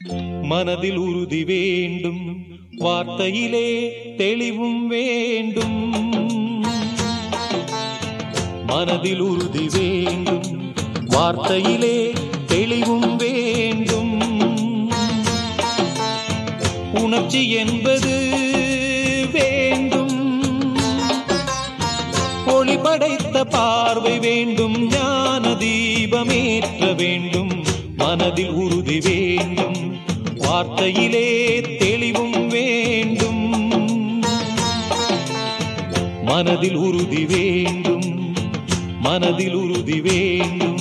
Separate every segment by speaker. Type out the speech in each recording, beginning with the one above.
Speaker 1: மனதில் உறுதி வேண்டும் வார்த்தையிலே தெளிவும் வேண்டும் மனதில் உறுதி வேண்டும் வார்த்தையிலே தெளிவும் வேண்டும் உணர்ச்சி என்பது வேண்டும் ஒளி படைத்த பார்வை வேண்டும் ஞான தீபமேற்ற வேண்டும் மனதில் உறுதி வேண்டும் வார்த்தையிலே தெளிவும் வேண்டும் மனதில் உறுதி வேண்டும் மனதில் உறுதி வேண்டும்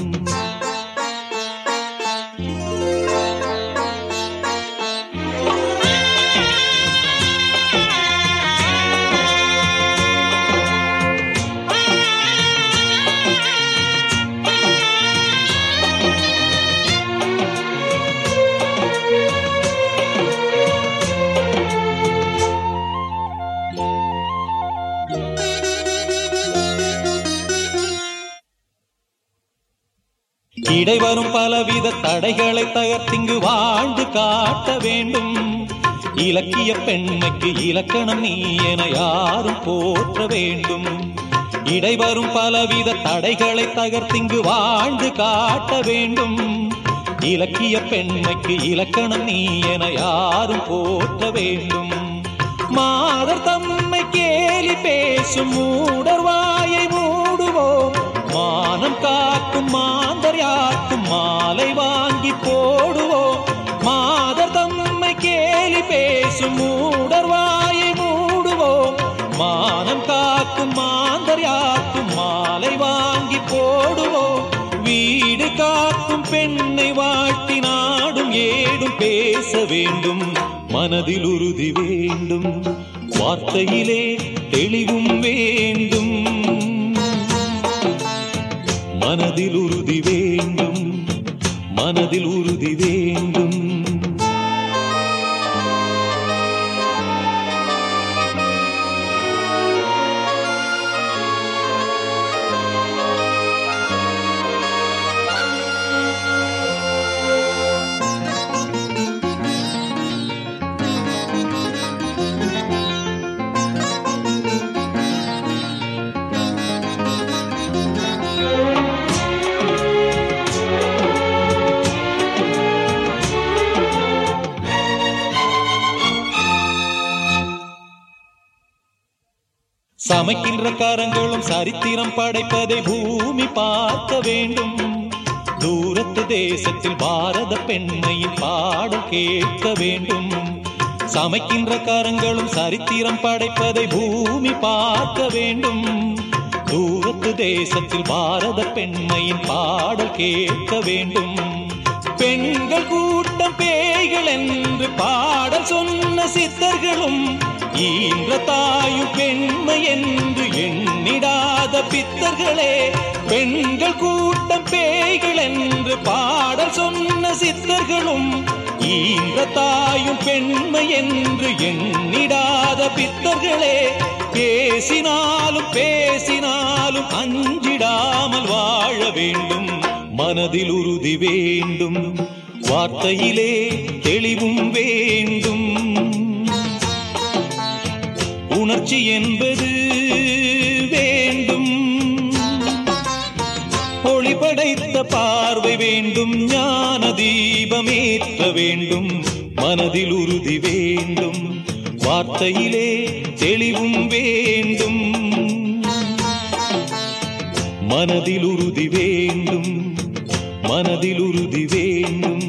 Speaker 1: இடைவரும் பலவித தடைகளை தகர்த்திங்கு வாழ்ந்து காட்ட வேண்டும் இலக்கிய பெண்மைக்கு இலக்கணம் நீ என யாரும் போற்ற வேண்டும் இடைவரும் பலவித தடைகளை தகர்த்திங்கு வாழ்ந்து காட்ட வேண்டும் இலக்கிய பெண்மைக்கு இலக்கணம் நீ என யாரும் போற்ற வேண்டும் மாதர் தம்மை கேலி பேசும் மூடர் வாயை மூடுவோம் மானம் காக்கும் மாந்தர் யாக்கும் மாலை வாங்கி போடுவோம் மாதர் தம்மை கேலி பேசும் மூடர் வாயை மூடுவோம் மானம் காக்கும் மாந்தர் யாக்கும் மாலை வாங்கி போடுவோம் வீடு காக்கும் பெண்ணை வாட்டி நாடும் ஏடும் பேச வேண்டும் மனதில் உறுதி வேண்டும் வார்த்தையிலே தெளிவும் வேண்டும் மனதில் உறுதி வேண்டும் மனதில் உறுதி வேண்டும் சமைக்கின்ற கரங்களும் சரித்திரம் படைப்பதை பூமி பார்க்க வேண்டும் தூரத்து தேசத்தில் பாரத பெண்மையின் பாடல் கேட்க வேண்டும் சமைக்கின்ற கரங்களும் சரித்திரம் படைப்பதை பூமி பார்க்க வேண்டும் தூரத்து தேசத்தில் பாரத பெண்மையின் பாடல் கேட்க வேண்டும் பெண்கள் கூட்டம் பேய்கள் என்று பாடல் சொன்ன சித்தர்களும் ஈன்ற தாயும் பெண்மை என்று எண்ணிடாத பித்தர்களே பெண்கள் கூட்டம் பேய்கள் என்று பாடல் சொன்ன சித்தர்களும் ஈன்ற தாயும் பெண்மை என்று எண்ணிடாத பித்தர்களே பேசினாலும் பேசினாலும் அஞ்சிடாமல் வாழ வேண்டும் மனதில் உறுதி வேண்டும் வார்த்தையிலே தெளிவும் வேண்டும் உணர்ச்சி என்பது வேண்டும் ஒளி படைத்த பார்வை வேண்டும் ஞான தீபமேற்ற வேண்டும் மனதில் உறுதி வேண்டும் வார்த்தையிலே தெளிவும் வேண்டும் மனதில் உறுதி வேண்டும் மனதில் உறுதி வேண்டும்